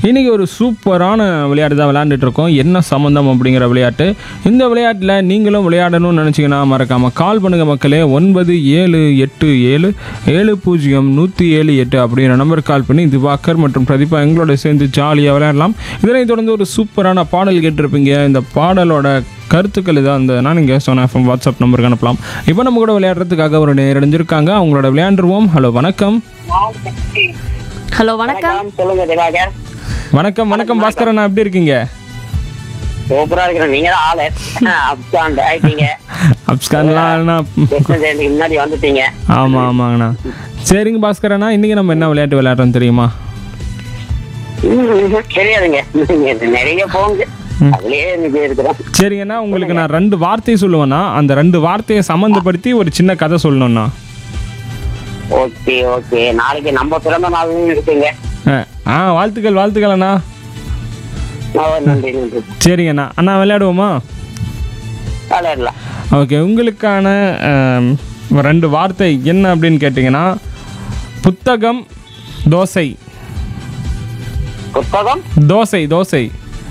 இன்றைக்கி ஒரு சூப்பரான விளையாட்டு தான் விளையாண்டுட்டு இருக்கோம் என்ன சம்மந்தம் அப்படிங்கிற விளையாட்டு இந்த விளையாட்டில் நீங்களும் விளையாடணும்னு நினச்சிங்கன்னா மறக்காமல் கால் பண்ணுங்க மக்களே ஒன்பது ஏழு எட்டு ஏழு ஏழு பூஜ்ஜியம் நூற்றி ஏழு எட்டு அப்படிங்கிற நம்பருக்கு கால் பண்ணி திவாகர் மற்றும் பிரதீபா எங்களோட சேர்ந்து ஜாலியாக விளையாடலாம் இதனைத் தொடர்ந்து ஒரு சூப்பரான பாடல் கேட்டிருப்பீங்க இந்த பாடலோட கருத்துக்கள் இதாக இருந்ததுன்னா நீங்கள் சோனா எஃப்எம் வாட்ஸ்அப் நம்பருக்கு அனுப்பலாம் இப்போ நம்ம கூட விளையாடுறதுக்காக ஒரு நேரடைஞ்சிருக்காங்க அவங்களோட விளையாண்டுருவோம் ஹலோ வணக்கம் ஹலோ வணக்கம் வணக்கம் சொல்லுங்க திவாகர் வணக்கம் வணக்கம் பாஸ்கர் அண்ணா எப்படி இருக்கீங்க சூப்பரா இருக்கிறோம் நீங்க தான் ஆளு அப்காண்ட் ஆயிட்டீங்க அப்ஸ்கான்லாம் கிருஷ்ண ஜெயந்திக்கு முன்னாடி வந்துட்டீங்க ஆமாம் ஆமாங்கண்ணா சரிங்க பாஸ்கர் அண்ணா இன்றைக்கி நம்ம என்ன விளையாட்டு விளையாடுறோம் தெரியுமா ம்ஹும். தெரியாதுங்க நீங்க நிறைய போங்க அதுலயே இன்னைக்கு இருக்கிறோம் சரிங்கண்ணா உங்களுக்கு நான் ரெண்டு வார்த்தை சொல்லுவேண்ணா அந்த ரெண்டு வார்த்தையை சம்மந்தப்படுத்தி ஒரு சின்ன கதை சொல்லணும்ண்ணா ஓகே ஓகே நாளைக்கு நம்ம பிறந்த நாளும் இருக்குங்க ஆ, ஆ வாழ்த்துக்கள் வாழ்த்துக்கள் அண்ணா ஓ, நன்றி நன்றி சரிங்கண்ணா அண்ணா விளையாடுவோமா விளையாடலாம் ஓகே உங்களுக்கான ஆம், ரெண்டு வார்த்தை என்ன அப்படின்னு கேட்டிங்கன்னா புத்தகம் தோசை புத்தகம் தோசை தோசை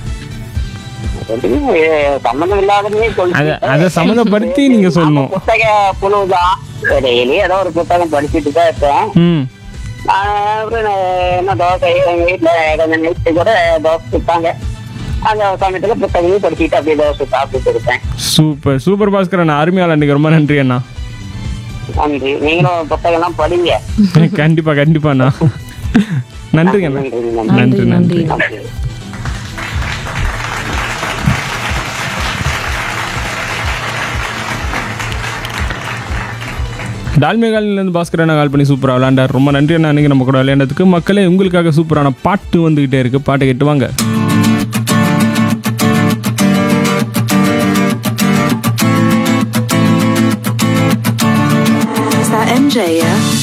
ஏ, சம்மந்தம் இல்லாதமே அதை அதை சம்மந்தப்படுத்தி நீங்கள் சொல்லணும் புத்தக குழுதான் டெய்லி ஏதோ ஒரு புத்தகம் படிச்சுட்டு தான் இருப்பேன் ம் ஆஹ் அப்புறம் நான் என்ன தோசை எங்க வீட்டுல கொஞ்சம் நைட்டு கூட தோசை சுட்டாங்க அந்த சமயத்துல புத்தகமும் படிச்சுட்டு அப்படியே தோசை சாப்பிட்டுட்டு இருப்பேன் சூப்பர் சூப்பர் பாஸ்கர் அண்ணா அருமையால் அன்றைக்கி ரொம்ப நன்றி அண்ணா நன்றி நீங்களும் புத்தகம் எல்லாம் படிங்க கண்டிப்பாக கண்டிப்பாக அண்ணா நன்றிங்க அண்ணா நன்றி நன்றி நன்றி நன்றி டால்மிகாலிலேருந்து பாஸ்கர் அண்ணா கால் பண்ணி சூப்பராக விளையாண்டார் ரொம்ப நன்றி அண்ணா அன்றைக்கி நம்ம கூட விளையாண்டதுக்கு மக்களே உங்களுக்காக சூப்பரான பாட்டு வந்துக்கிட்டே இருக்குது பாட்டை கேட்டு வாங்க Is that MJ, yeah?